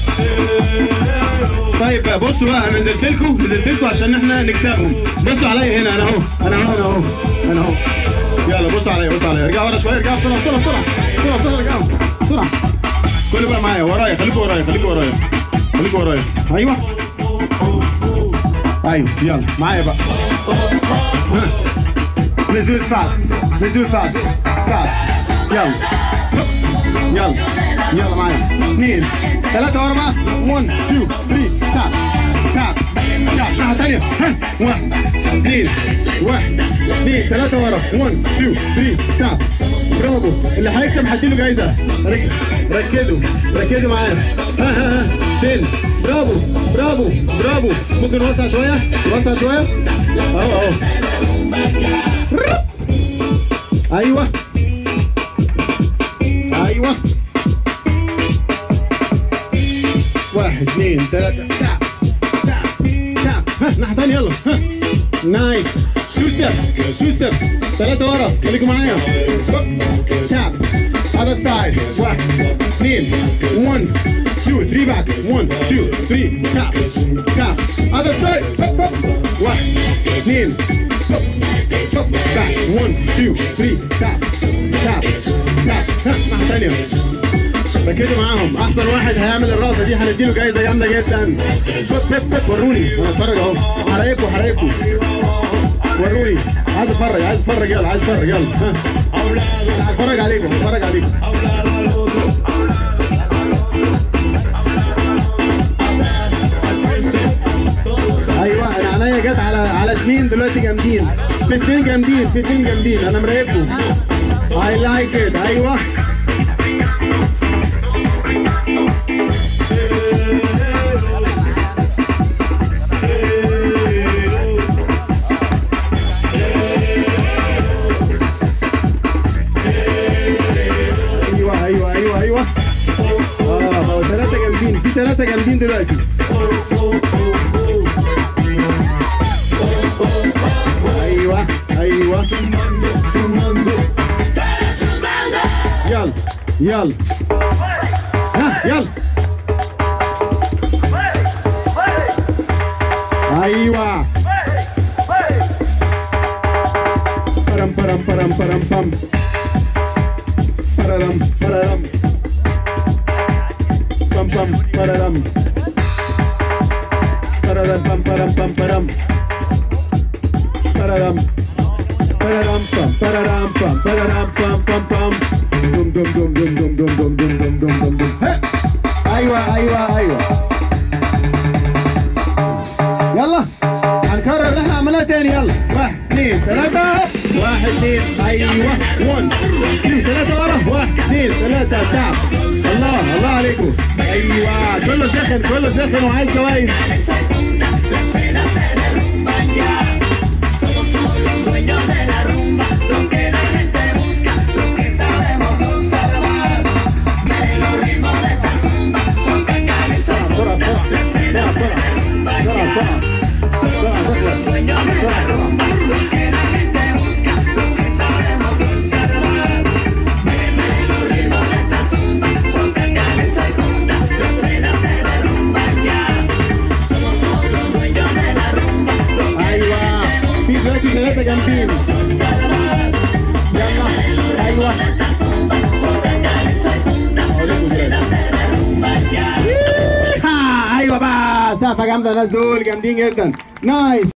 طيب بقى بصوا بقى انا نزلت لكم نزلت لكم عشان احنا نكسبهم بصوا عليا هنا انا اهو انا اهو انا اهو انا اهو يلا بصوا عليا بصوا عليا ارجعوا ورا شويه ارجعوا بسرعه بسرعه بسرعه بسرعه بسرعه ارجعوا بسرعه كله بقى معايا ورايا خليكوا ورايا خليكوا ورايا خليكوا ورايا ايوه ايوه يلا معايا بقى ها. Let's do it fast. Let's do it fast. Fast. يلا يلا يلا معايا اثنين ثلاثة ورا بقى 1 2 3 تاب تاب تاب ناحية تانية ها. واحد اثنين واحد اثنين ثلاثة ورا 1 2 3 تاب برافو اللي هيكسب هديله جايزة رك- ركزوا ركزوا معايا ها ها ها تاني برافو برافو برافو ممكن نوسع شوية نوسع شوية اهو اهو ايوه ايوه واحد اثنين ثلاثة تاب تاب تاب ها ناحية تانية يلا ها نايس تو ستيبس تو ستيبس ثلاثة ورا خليكم معايا تاب other side واحد اثنين 1 2 3 back 1 2 3 tap tap other side hop, hop. واحد اثنين hop, back 1 2 3 tap tap tap ها ناحية تانية ركزوا معاهم احسن واحد هيعمل الرقصه دي هنديله جايزه جامده جدا فوت فوت فوت وروني انا اتفرج اهو حرايقكم حرايقكم وروني عايز اتفرج عايز اتفرج يلا عايز اتفرج يلا ها هتفرج عليكم هتفرج عليكم ايوه انا عينيا جت على على اثنين دلوقتي جامدين في اثنين جامدين في اثنين جامدين انا مراقبكم اي لايك ات ايوه ايوه ايوه ايوه ايوه اه هو ثلاثة جامدين في ثلاثة جامدين دلوقتي ايوه ايوه يلا يلا ها يلا ايوه برم برم برم برم بم برم برم بم بم برم برم بم برم بم برم برم برم بم برم بم برم بم بم بم دم دم دم دم دم دم دم دم دم دم دم دم ها. ايوه ايوه ايوه يلا هنكرر اللي احنا عملناه تاني يلا واحد اثنين ثلاثة واحد اثنين ايوه 1 2 ثلاثة ورا واحد اثنين ثلاثة تعب الله الله عليكم ايوه كله سخن كله سخن وعايز جوايز dueños de la rumba, los que la gente busca, los que sabemos gozar más. De los ritmos de esta zumba, son cacales, son بسرعة بسرعة las penas se derrumban بسرعة ya. بسرعة Somos los dueños de la rumba, los que la gente busca, los que sabemos gozar más. De los ritmos de esta zumba, son cacales, se juntan, las penas se derrumban ya. Somos los dueños de la rumba, los que ايوه في دلوقتي ثلاثة جامدين يلا ايوه أقول لكم دلوقتي. ها، ايوه بقى سقفة جامدة الناس دول جامدين جدا نايس